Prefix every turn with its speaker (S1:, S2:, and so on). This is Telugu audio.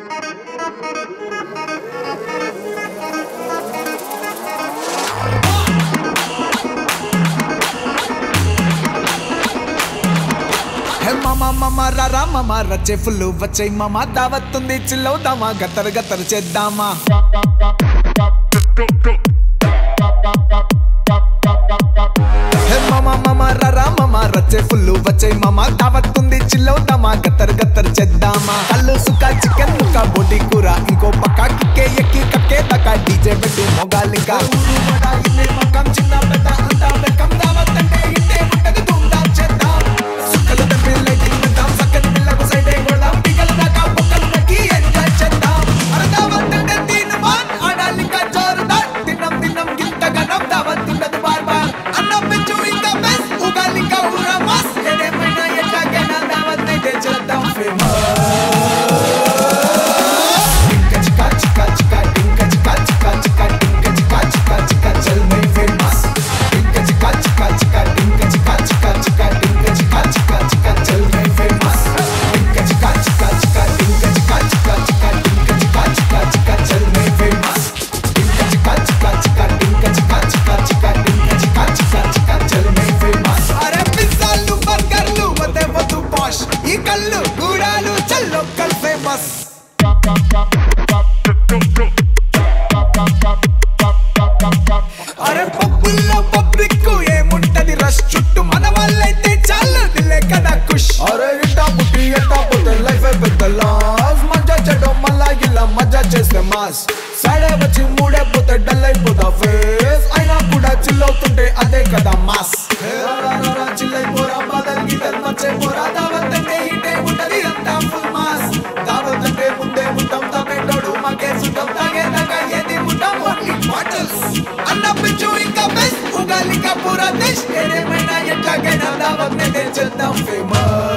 S1: హే మామ మామ రారా మామ రచ్చే ఫుల్ వచ్చే మామ దావత్తుంది చిల్లవుదామా గత్తరు గత్తరు చేద్దామా హే మామ మామ రారా మామ రచ్చే ఫుల్ వచ్చే మామ దావత్తుంది చిల్లవుదామా గత్తరు గత్తరు చేద్దామా కళ్ళు సుక్క చికెన్ ముక్క బోటి కూర ఇంకో పక్క కిక్కే ఎక్కి కక్కే దాకా డీజే పెట్టి మొగాలింకా ఊరు వడ ఇల్లే మకం చిన్న పెద్ద అంతా వెల్కమ్ దావత్ అంటే ఇంటే ఉంటది ధూమ్ ధామ్ చేద్దాం సుక్కలు తెప్పి లైటింగ్ పెద్దాం సక్కని పిల్లకు సైడ్ కొడదాం పిగల దాకా బొక్కలు నక్కి ఎంజాయ్ చేద్దాం అరదావత్ అంటే తీను మాన్ ఆడాలింకా జోరుదార్ తిన్నం తిన్నం గింత గనం దావత్ ఉండదు బార్ బార్ అన్నం పెంచు ఇంకా బెస్ట్ ఉగాలింకా ఊరా మాస్ ఏదేమైనా ఎట్లాగైనా దావత్ అయితే చేద్దాం ఫేమస్ టింక చికా చికా చికా టింక చికా చికా చికా టింక చికా చికా చికా చల్ మై ఫేమస్ టింక చికా చికా చికా టింక చికా చికా చికా టింక చికా చికా చికా చల్ మై ఫేమస్ టింక చికా చికా చికా టింక చికా చికా చికా టింక చికా చికా చికా చల్ మై ఫేమస్ టింక చికా చికా చికా టింక చికా చికా చికా టింక చికా చికా చికా చల్ మై ఫేమస్ అరే పిజ్జాలు బర్గర్లు వదే వద్దు పాష్ ఈ కళ్ళు గూడాలు చల్ లోకల్ ఫేమస్ అరే పబ్బుల్లో పబ్లిక్ ఏముంటది రష్ చుట్టూ మన వాళ్ళైతే చాలు దిలే కదా కుష్ అరే ఇట్టా పుట్టి ఎట్టా పోతే లైఫ్ పెద్ద లాస్ మజా చెడో మళ్ళా ఇలా మజా చేస్తే మాస్ సడే వచ్చి మూడే పోతే డల్ అయిపోతా ఫేస్ అయినా కూడా చిల్ అవుతుంటే అదే కదా మాస్ చిల్ అయిపోరా బాధలు గీతలు మచ్చే పోరా దావత్ అంటే ఇటే ఉంటది అంతా ఫుల్ మాస్ దావత్ అంటే ముందే ఉంటాం తపెట్టోడు మాకే సుఖం తాగేదాకా ఏది ఉంటాం ఓన్లీ బాటిల్స్ అన్న పిచ్చు ఇంకా బెస్ట్ ఉగాలిక పూరా దేశ్ ఏదేమైనా ఎట్లాగైనా దావత్ నే తెచ్చేద్దాం ఫేమస్